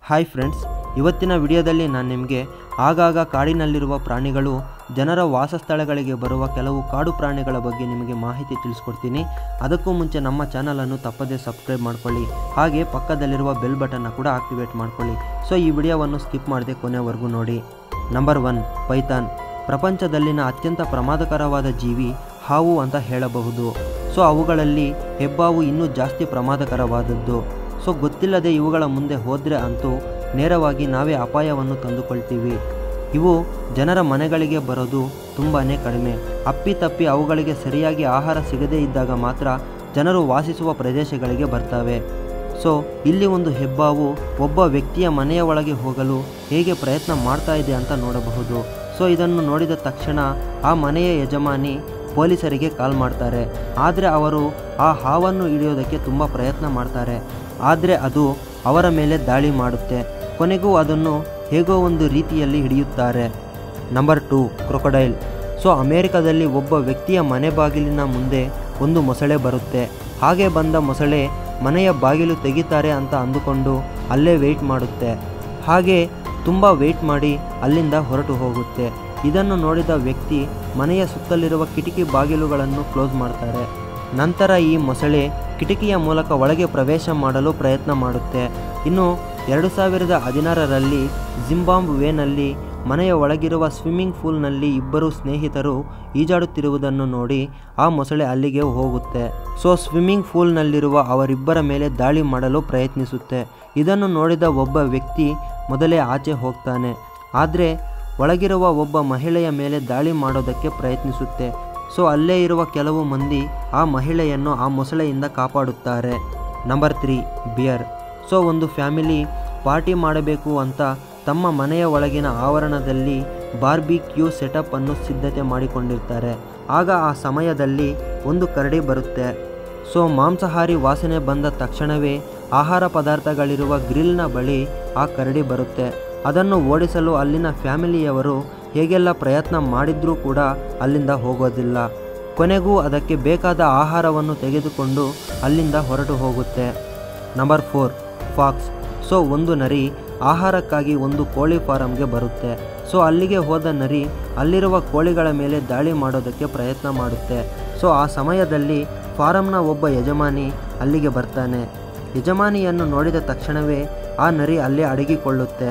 hi friends ಇವತ್ತಿನ ವಿಡಿಯೋದಲ್ಲಿ ನಾನು ನಿಮಗೆ ಆಗಾಗ ಕಾಡಿನಲ್ಲಿರುವ ಪ್ರಾಣಿಗಳು ಜನರ ವಾಸಸ್ಥಳಗಳಿಗೆ ಬರುವ ಕೆಲವು ಕಾಡು ಪ್ರಾಣಿಗಳ ಬಗ್ಗೆ ನಿಮಗೆ ಮಾಹಿತಿ ತಿಳಿಸ್ಕೊಡ್ತೀನಿ ಅದಕ್ಕೂ ಮುಂಚೆ ನಮ್ಮ ಚಾನಲನ್ನು ತಪ್ಪದೇ ಸಬ್ಸ್ಕ್ರೈಬ್ ಮಾಡ್ಕೊಳ್ಳಿ ಹಾಗೆ ಪಕ್ಕದಲ್ಲಿರುವ ಬೆಲ್ ಬಟನ್ನ ಕೂಡ ಆಕ್ಟಿವೇಟ್ ಮಾಡ್ಕೊಳ್ಳಿ ಸೊ ಈ ವಿಡಿಯೋವನ್ನು ಸ್ಕಿಪ್ ಮಾಡದೆ ಕೊನೆವರೆಗೂ ನೋಡಿ ನಂಬರ್ ಒನ್ ಪೈಥಾನ್ ಪ್ರಪಂಚದಲ್ಲಿನ ಅತ್ಯಂತ ಪ್ರಮಾದಕರವಾದ ಜೀವಿ ಹಾವು ಅಂತ ಹೇಳಬಹುದು ಸೊ ಅವುಗಳಲ್ಲಿ ಹೆಬ್ಬಾವು ಇನ್ನೂ ಜಾಸ್ತಿ ಪ್ರಮಾದಕರವಾದದ್ದು ಸೊ ಗೊತ್ತಿಲ್ಲದೆ ಇವುಗಳ ಮುಂದೆ ಹೋದರೆ ಅಂತೂ ನೇರವಾಗಿ ನಾವೇ ಅಪಾಯವನ್ನು ತಂದುಕೊಳ್ತೀವಿ ಇವು ಜನರ ಮನೆಗಳಿಗೆ ಬರೋದು ತುಂಬಾ ಕಡಿಮೆ ಅಪ್ಪಿತಪ್ಪಿ ಅವುಗಳಿಗೆ ಸರಿಯಾಗಿ ಆಹಾರ ಸಿಗದೇ ಇದ್ದಾಗ ಮಾತ್ರ ಜನರು ವಾಸಿಸುವ ಪ್ರದೇಶಗಳಿಗೆ ಬರ್ತವೆ ಸೊ ಇಲ್ಲಿ ಒಂದು ಹೆಬ್ಬಾವು ಒಬ್ಬ ವ್ಯಕ್ತಿಯ ಮನೆಯ ಒಳಗೆ ಹೋಗಲು ಹೇಗೆ ಪ್ರಯತ್ನ ಮಾಡ್ತಾ ಇದೆ ಅಂತ ನೋಡಬಹುದು ಸೊ ಇದನ್ನು ನೋಡಿದ ತಕ್ಷಣ ಆ ಮನೆಯ ಯಜಮಾನಿ ಪೊಲೀಸರಿಗೆ ಕಾಲ್ ಮಾಡ್ತಾರೆ ಆದರೆ ಅವರು ಆ ಹಾವನ್ನು ಹಿಡಿಯೋದಕ್ಕೆ ತುಂಬ ಪ್ರಯತ್ನ ಮಾಡ್ತಾರೆ ಆದರೆ ಅದು ಅವರ ಮೇಲೆ ದಾಳಿ ಮಾಡುತ್ತೆ ಕೊನೆಗೂ ಅದನ್ನು ಹೇಗೋ ಒಂದು ರೀತಿಯಲ್ಲಿ ಹಿಡಿಯುತ್ತಾರೆ ನಂಬರ್ ಟು ಕ್ರೊಕೊಡೈಲ್ ಸೊ ಅಮೇರಿಕದಲ್ಲಿ ಒಬ್ಬ ವ್ಯಕ್ತಿಯ ಮನೆ ಬಾಗಿಲಿನ ಮುಂದೆ ಒಂದು ಮೊಸಳೆ ಬರುತ್ತೆ ಹಾಗೆ ಬಂದ ಮೊಸಳೆ ಮನೆಯ ಬಾಗಿಲು ತೆಗಿತಾರೆ ಅಂತ ಅಂದುಕೊಂಡು ಅಲ್ಲೇ ವೆಯ್ಟ್ ಮಾಡುತ್ತೆ ಹಾಗೆ ತುಂಬ ವೆಯ್ಟ್ ಮಾಡಿ ಅಲ್ಲಿಂದ ಹೊರಟು ಹೋಗುತ್ತೆ ಇದನ್ನು ನೋಡಿದ ವ್ಯಕ್ತಿ ಮನೆಯ ಸುತ್ತಲಿರುವ ಕಿಟಕಿ ಬಾಗಿಲುಗಳನ್ನು ಕ್ಲೋಸ್ ಮಾಡ್ತಾರೆ ನಂತರ ಈ ಮೊಸಳೆ ಕಿಟಕಿಯ ಮೂಲಕ ಒಳಗೆ ಪ್ರವೇಶ ಮಾಡಲು ಪ್ರಯತ್ನ ಮಾಡುತ್ತೆ ಇನ್ನು ಎರಡು ಸಾವಿರದ ಹದಿನಾರರಲ್ಲಿ ಜಿಂಬಾಬ್ವೇನಲ್ಲಿ ಮನೆಯ ಒಳಗಿರುವ ಸ್ವಿಮ್ಮಿಂಗ್ ಪೂಲ್ನಲ್ಲಿ ಇಬ್ಬರು ಸ್ನೇಹಿತರು ಈಜಾಡುತ್ತಿರುವುದನ್ನು ನೋಡಿ ಆ ಮೊಸಳೆ ಅಲ್ಲಿಗೆ ಹೋಗುತ್ತೆ ಸೊ ಸ್ವಿಮ್ಮಿಂಗ್ ಪೂಲ್ನಲ್ಲಿರುವ ಅವರಿಬ್ಬರ ಮೇಲೆ ದಾಳಿ ಮಾಡಲು ಪ್ರಯತ್ನಿಸುತ್ತೆ ಇದನ್ನು ನೋಡಿದ ಒಬ್ಬ ವ್ಯಕ್ತಿ ಮೊದಲೇ ಆಚೆ ಹೋಗ್ತಾನೆ ಆದರೆ ಒಳಗಿರುವ ಒಬ್ಬ ಮಹಿಳೆಯ ಮೇಲೆ ದಾಳಿ ಮಾಡೋದಕ್ಕೆ ಪ್ರಯತ್ನಿಸುತ್ತೆ ಸೊ ಅಲ್ಲೇ ಇರುವ ಕೆಲವು ಮಂದಿ ಆ ಮಹಿಳೆಯನ್ನು ಆ ಮೊಸಳೆಯಿಂದ ಕಾಪಾಡುತ್ತಾರೆ ನಂಬರ್ ತ್ರೀ ಬಿಯರ್ ಸೊ ಒಂದು ಫ್ಯಾಮಿಲಿ ಪಾರ್ಟಿ ಮಾಡಬೇಕು ಅಂತ ತಮ್ಮ ಮನೆಯ ಒಳಗಿನ ಆವರಣದಲ್ಲಿ ಬಾರ್ಬಿಕ್ಯೂ ಸೆಟಪ್ ಅನ್ನು ಸಿದ್ಧತೆ ಮಾಡಿಕೊಂಡಿರ್ತಾರೆ ಆಗ ಆ ಸಮಯದಲ್ಲಿ ಒಂದು ಕರಡಿ ಬರುತ್ತೆ ಸೊ ಮಾಂಸಾಹಾರಿ ವಾಸನೆ ಬಂದ ತಕ್ಷಣವೇ ಆಹಾರ ಪದಾರ್ಥಗಳಿರುವ ಗ್ರಿಲ್ನ ಬಳಿ ಆ ಕರಡಿ ಬರುತ್ತೆ ಅದನ್ನು ಓಡಿಸಲು ಅಲ್ಲಿನ ಫ್ಯಾಮಿಲಿಯವರು ಹೇಗೆಲ್ಲ ಪ್ರಯತ್ನ ಮಾಡಿದ್ರೂ ಕೂಡ ಅಲ್ಲಿಂದ ಹೋಗೋದಿಲ್ಲ ಕೊನೆಗೂ ಅದಕ್ಕೆ ಬೇಕಾದ ಆಹಾರವನ್ನು ತೆಗೆದುಕೊಂಡು ಅಲ್ಲಿಂದ ಹೊರಟು ಹೋಗುತ್ತೆ ನಂಬರ್ ಫೋರ್ ಫಾಕ್ಸ್ ಸೊ ಒಂದು ನರಿ ಆಹಾರಕ್ಕಾಗಿ ಒಂದು ಕೋಳಿ ಫಾರಂಗೆ ಬರುತ್ತೆ ಸೊ ಅಲ್ಲಿಗೆ ಹೋದ ನರಿ ಅಲ್ಲಿರುವ ಕೋಳಿಗಳ ಮೇಲೆ ದಾಳಿ ಮಾಡೋದಕ್ಕೆ ಪ್ರಯತ್ನ ಮಾಡುತ್ತೆ ಸೊ ಆ ಸಮಯದಲ್ಲಿ ಫಾರಂನ ಒಬ್ಬ ಯಜಮಾನಿ ಅಲ್ಲಿಗೆ ಬರ್ತಾನೆ ಯಜಮಾನಿಯನ್ನು ನೋಡಿದ ತಕ್ಷಣವೇ ಆ ನರಿ ಅಲ್ಲೇ ಅಡಗಿಕೊಳ್ಳುತ್ತೆ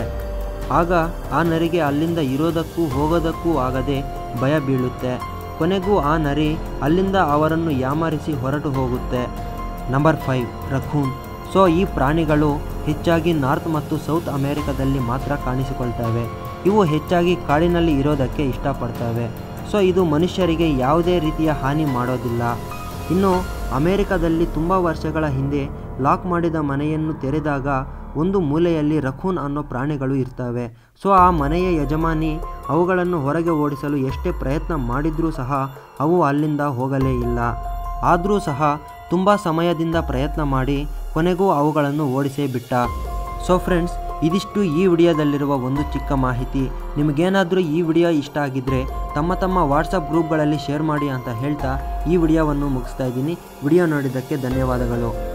ಆಗ ಆ ನರಿಗೆ ಅಲ್ಲಿಂದ ಇರೋದಕ್ಕೂ ಹೋಗೋದಕ್ಕೂ ಆಗದೆ ಭಯ ಬೀಳುತ್ತೆ ಕೊನೆಗೂ ಆ ನರಿ ಅಲ್ಲಿಂದ ಅವರನ್ನು ಯಾಮಾರಿಸಿ ಹೊರಟು ಹೋಗುತ್ತೆ ನಂಬರ್ ಫೈವ್ ರಖೂನ್ ಸೊ ಈ ಪ್ರಾಣಿಗಳು ಹೆಚ್ಚಾಗಿ ನಾರ್ತ್ ಮತ್ತು ಸೌತ್ ಅಮೆರಿಕದಲ್ಲಿ ಮಾತ್ರ ಕಾಣಿಸಿಕೊಳ್ತವೆ ಇವು ಹೆಚ್ಚಾಗಿ ಕಾಡಿನಲ್ಲಿ ಇರೋದಕ್ಕೆ ಇಷ್ಟಪಡ್ತವೆ ಸೊ ಇದು ಮನುಷ್ಯರಿಗೆ ಯಾವುದೇ ರೀತಿಯ ಹಾನಿ ಮಾಡೋದಿಲ್ಲ ಇನ್ನು ಅಮೆರಿಕದಲ್ಲಿ ತುಂಬ ವರ್ಷಗಳ ಹಿಂದೆ ಲಾಕ್ ಮಾಡಿದ ಮನೆಯನ್ನು ತೆರೆದಾಗ ಒಂದು ಮೂಲೆಯಲ್ಲಿ ರಖೂನ್ ಅನ್ನೋ ಪ್ರಾಣಿಗಳು ಇರ್ತವೆ ಸೊ ಆ ಮನೆಯ ಯಜಮಾನಿ ಅವುಗಳನ್ನು ಹೊರಗೆ ಓಡಿಸಲು ಎಷ್ಟೇ ಪ್ರಯತ್ನ ಮಾಡಿದ್ರೂ ಸಹ ಅವು ಅಲ್ಲಿಂದ ಹೋಗಲೇ ಇಲ್ಲ ಆದರೂ ಸಹ ತುಂಬ ಸಮಯದಿಂದ ಪ್ರಯತ್ನ ಮಾಡಿ ಕೊನೆಗೂ ಅವುಗಳನ್ನು ಓಡಿಸೇ ಬಿಟ್ಟ ಸೊ ಫ್ರೆಂಡ್ಸ್ ಇದಿಷ್ಟು ಈ ವಿಡಿಯೋದಲ್ಲಿರುವ ಒಂದು ಚಿಕ್ಕ ಮಾಹಿತಿ ನಿಮಗೇನಾದರೂ ಈ ವಿಡಿಯೋ ಇಷ್ಟ ಆಗಿದ್ದರೆ ತಮ್ಮ ತಮ್ಮ ವಾಟ್ಸಪ್ ಗ್ರೂಪ್ಗಳಲ್ಲಿ ಶೇರ್ ಮಾಡಿ ಅಂತ ಹೇಳ್ತಾ ಈ ವಿಡಿಯೋವನ್ನು ಮುಗಿಸ್ತಾ ಇದ್ದೀನಿ ವಿಡಿಯೋ ನೋಡಿದ್ದಕ್ಕೆ ಧನ್ಯವಾದಗಳು